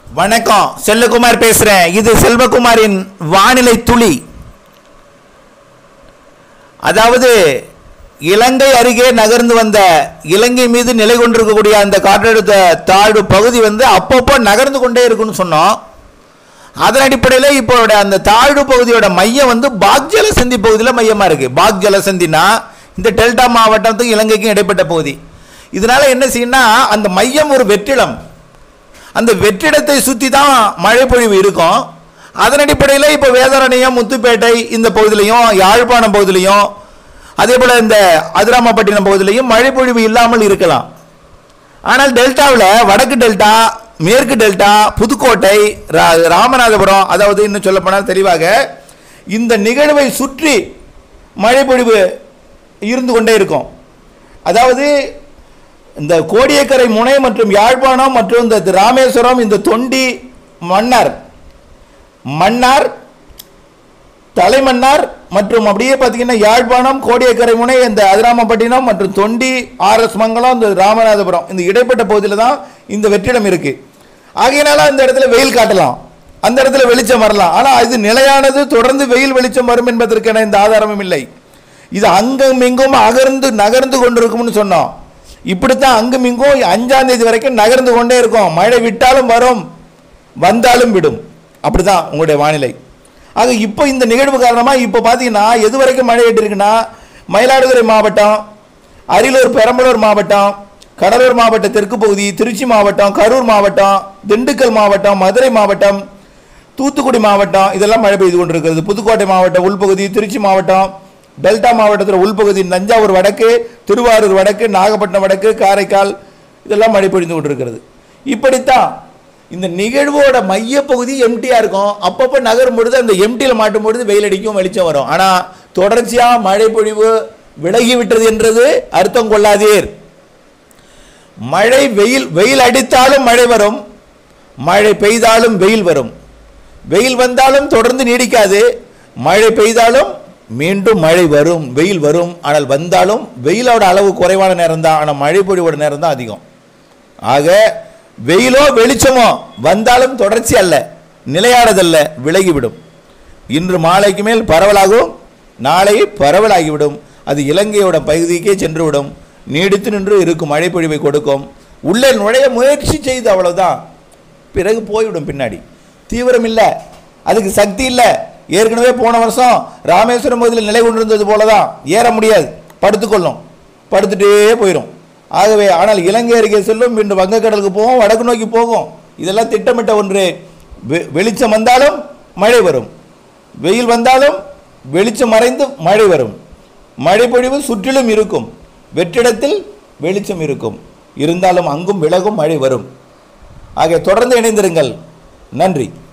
வணக்கம் செல்வகுமார் பேசுறேன் இது செல்வகுமாரின் வானிலை துளி அதாவது இலங்கை அருகே நகர்ந்து வந்த இலங்கை மீது நிலை கொண்டிருக்கக்கூடிய அந்த காற்றழுத்த தாழ்வு பகுதி வந்து அப்பப்போ நகர்ந்து கொண்டே இருக்குன்னு சொன்னோம் அதன் அடிப்படையில் இப்போ அந்த தாழ்வு பகுதியோட மையம் வந்து பாக் ஜலசந்தி பகுதியில் மையமாக இருக்குது பாக் ஜலசந்தினா இந்த டெல்டா மாவட்டத்துக்கும் இலங்கைக்கும் இடைப்பட்ட பகுதி இதனால என்ன செய்யணும்னா அந்த மையம் ஒரு வெற்றிடம் அந்த வெற்றிடத்தை சுற்றி தான் மழை பொழிவு இருக்கும் அதன் அடிப்படையில் இப்போ வேதாரண்யம் முத்துப்பேட்டை இந்த பகுதியிலையும் யாழ்ப்பாணம் பகுதியிலையும் அதே போல் இந்த அதிராமப்பட்டினம் பகுதியிலையும் மழை பொழிவு இல்லாமல் இருக்கலாம் ஆனால் டெல்டாவில் வடக்கு டெல்டா மேற்கு டெல்டா புதுக்கோட்டை ரா- ராமநாதபுரம் அதாவது இன்னும் சொல்லப்போனால் தெளிவாக இந்த நிகழ்வை சுற்றி மழை பொழிவு இருந்து கொண்டே இருக்கும் அதாவது இந்த கோடியக்கரை முனை மற்றும் யாழ்ப்பாணம் மற்றும் இந்த ராமேஸ்வரம் இந்த தொண்டி மன்னார் மன்னார் தலைமன்னார் மற்றும் அப்படியே பார்த்தீங்கன்னா யாழ்ப்பாணம் கோடியக்கரை முனை இந்த அதிராமப்பட்டினம் மற்றும் தொண்டி ஆர்எஸ் மங்கலம் இந்த ராமநாதபுரம் இந்த இடைப்பட்ட பகுதியில் தான் இந்த வெற்றிடம் இருக்கு ஆகையினால அந்த இடத்துல வெயில் காட்டலாம் அந்த இடத்துல வெளிச்சம் வரலாம் ஆனால் இது நிலையானது தொடர்ந்து வெயில் வெளிச்சம் வரும் என்பதற்கான இந்த ஆதாரமும் இல்லை இது அங்கும் இங்கும் அகர்ந்து நகர்ந்து கொண்டிருக்கும்னு சொன்னோம் இப்படித்தான் அங்கும் இங்கும் அஞ்சாம் தேதி வரைக்கும் நகர்ந்து கொண்டே இருக்கும் மழை விட்டாலும் வரும் வந்தாலும் விடும் அப்படிதான் உங்களுடைய வானிலை ஆக இப்போ இந்த நிகழ்வு காரணமாக இப்போ பார்த்தீங்கன்னா எது வரைக்கும் மழை இருக்குன்னா மயிலாடுதுறை மாவட்டம் அரியலூர் பெரம்பலூர் மாவட்டம் கடலூர் மாவட்ட தெற்கு பகுதி திருச்சி மாவட்டம் கரூர் மாவட்டம் திண்டுக்கல் மாவட்டம் மதுரை மாவட்டம் தூத்துக்குடி மாவட்டம் இதெல்லாம் மழை பெய்து கொண்டிருக்கிறது புதுக்கோட்டை மாவட்டம் உள்பகுதி திருச்சி மாவட்டம் டெல்டா மாவட்டத்தில் உள்பகுதி தஞ்சாவூர் வடக்கு திருவாரூர் வடக்கு நாகப்பட்டினம் வடக்கு காரைக்கால் இதெல்லாம் மழை பொழிந்து கொண்டிருக்கிறது இப்படித்தான் இந்த நிகழ்வோட மையப்பகுதி எம்டியாக இருக்கும் அப்பப்போ நகரும் பொழுது அந்த எம்டியில் மாட்டும் பொழுது வெயில் அடிக்கும் வெளிச்சம் வரும் ஆனால் தொடர்ச்சியாக மழை பொழிவு விலகி விட்டது என்றது அர்த்தம் கொள்ளாதீர் மழை வெயில் வெயில் அடித்தாலும் மழை வரும் மழை பெய்தாலும் வெயில் வரும் வெயில் வந்தாலும் தொடர்ந்து நீடிக்காது மழை பெய்தாலும் மீண்டும் மழை வரும் வெயில் வரும் ஆனால் வந்தாலும் வெயிலோட அளவு குறைவான நேரம் தான் ஆனால் மழை பொழிவோட நேரம் தான் அதிகம் ஆக வெயிலோ வெளிச்சமோ வந்தாலும் தொடர்ச்சி அல்ல நிலையானதல்ல விலகிவிடும் இன்று மாலைக்கு மேல் பரவலாகும் நாளை பரவலாகிவிடும் அது இலங்கையோட பகுதிக்கே சென்றுவிடும் நீடித்து நின்று இருக்கும் மழைப்பொழிவை கொடுக்கும் உள்ளே நுழைய முயற்சி செய்து அவ்வளவுதான் பிறகு போய்விடும் பின்னாடி தீவிரம் இல்லை அதுக்கு சக்தி இல்லை ஏற்கனவே போன வருஷம் ராமேஸ்வரம் பகுதியில் நிலை கொண்டிருந்தது போல தான் ஏற முடியாது படுத்துக்கொள்ளும் படுத்துட்டே போயிடும் ஆகவே ஆனால் இலங்கை அருகே செல்லும் மீண்டும் வங்கக்கடலுக்கு போகும் வடக்கு நோக்கி போகும் இதெல்லாம் திட்டமிட்ட ஒன்று வெ- வெளிச்சம் வந்தாலும் மழை வரும் வெயில் வந்தாலும் வெளிச்சம் மறைந்து மழை வரும் மழை பொழிவு சுற்றிலும் இருக்கும் வெற்றிடத்தில் வெளிச்சம் இருக்கும் இருந்தாலும் அங்கும் விலகும் மழை வரும் ஆக தொடர்ந்து இணைந்திருங்கள் நன்றி